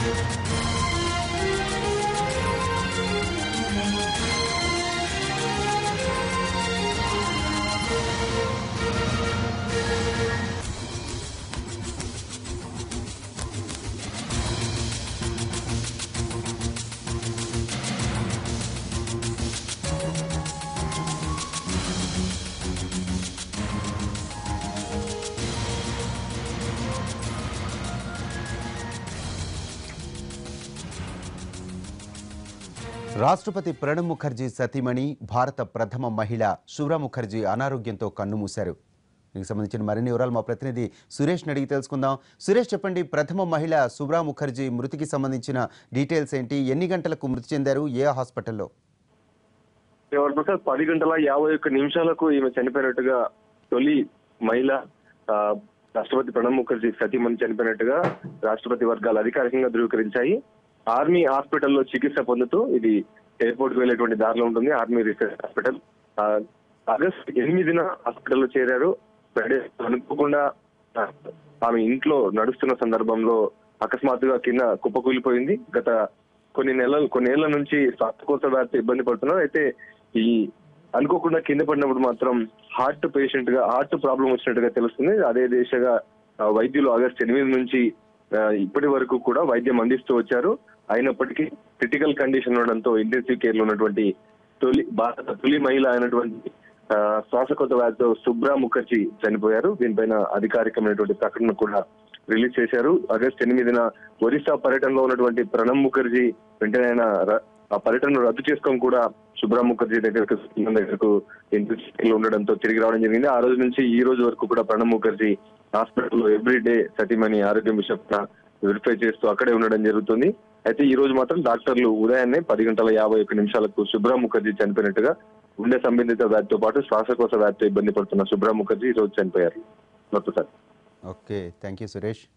రాష్ట్రపతి ప్రణబ్ ముఖర్జీ సతీమణి భారత ప్రథమ మహిళ శుభ్రా ముఖర్జీ అనారోగ్యంతో కన్నుమూశారు దీనికి సంబంధించిన మరిన్ని వివరాలు మా ప్రతినిధి సురేష్ అడిగి తెలుసుకుందాం సురేష్ చెప్పండి ప్రథమ మహిళ శుభ్రా ముఖర్జీ మృతికి సంబంధించిన డీటెయిల్స్ ఏంటి ఎన్ని గంటలకు మృతి చెందారు ఏ హాస్పిటల్లో ఎవరు ప్రసాద్ పది గంటల యాభై ఒక్క నిమిషాలకు ఈమె చనిపోయినట్టుగా తొలి మహిళ ఆ, రాష్ట్రపతి ప్రణబ్ ముఖర్జీ సతీమణి చనిపోయినట్టుగా రాష్ట్రపతి వర్గాలు అధికారికంగా ధృవీకరించాయి ఆర్మీ హాస్పిటల్లో చికిత్స పొందుతూ ఇది ఎయిర్పోర్ట్ కు వెళ్ళేటువంటి దారిలో ఉంటుంది ఆర్మీ రీసెర్చ్ హాస్పిటల్ ఆ, ఆగస్ట్ ఎనిమిదిన హాస్పిటల్లో చేరారు ఫ్రైడే అనుకోకుండా ఆ, ఆమె ఇంట్లో నడుస్తున్న సందర్భంలో అకస్మాత్తుగా కింద కుప్పకూలిపోయింది గత కొన్ని నెలలు కొన్ని ఏళ్ల నుంచి శ్వాసకోశ వ్యాధి ఇబ్బంది పడుతున్నారు అయితే ఈ అనుకోకుండా కింద పడినప్పుడు మాత్రం హార్ట్ పేషెంట్ గా హార్ట్ ప్రాబ్లం వచ్చినట్టుగా తెలుస్తుంది అదే దిశగా ఆ, వైద్యులు ఆగస్ట్ ఎనిమిది నుంచి ఆ, ఇప్పటి వరకు కూడా వైద్యం అందిస్తూ వచ్చారు అయినప్పటికీ క్రిటికల్ కండిషన్ ఉండడంతో ఇంటెన్సివ్ కేర్ లో ఉన్నటువంటి తొలి భారత తొలి మహిళ అయినటువంటి ఆ, శ్వాసకోశ వ్యాధితో సుబ్రా ముఖర్జీ చనిపోయారు దీనిపైన అధికారికమైనటువంటి ప్రకటన కూడా రిలీజ్ చేశారు ఆగస్ట్ ఎనిమిదిన ఒరిస్సా పర్యటనలో ఉన్నటువంటి ప్రణబ్ ముఖర్జీ వెంటనే ఆయన ర- ఆ పర్యటనను రద్దు చేసుకొని కూడా సుబ్రా ముఖర్జీ దగ్గరకు సుమన్ దగ్గరకు ఇంటిలో ఉండడంతో తిరిగి రావడం జరిగింది ఆ రోజు నుంచి ఈ రోజు వరకు కూడా ప్రణబ్ ముఖర్జీ హాస్పిటల్లో ఎవ్రీ డే సతీమణి ఆరోగ్యం విషయం వెరిఫై చేస్తూ అక్కడే ఉండడం జరుగుతుంది అయితే ఈ రోజు మాత్రం డాక్టర్లు ఉదయాన్నే పది గంటల యాభై ఒక్క నిమిషాలకు సుబ్రా ముఖర్జీ చనిపోయినట్టుగా గుండె సంబంధిత వ్యాధితో పాటు శ్వాసకోశ వ్యాధితో ఇబ్బంది పడుతున్న సుబ్రా ముఖర్జీ ఈ రోజు చనిపోయారు Prasad okay thank you Suresh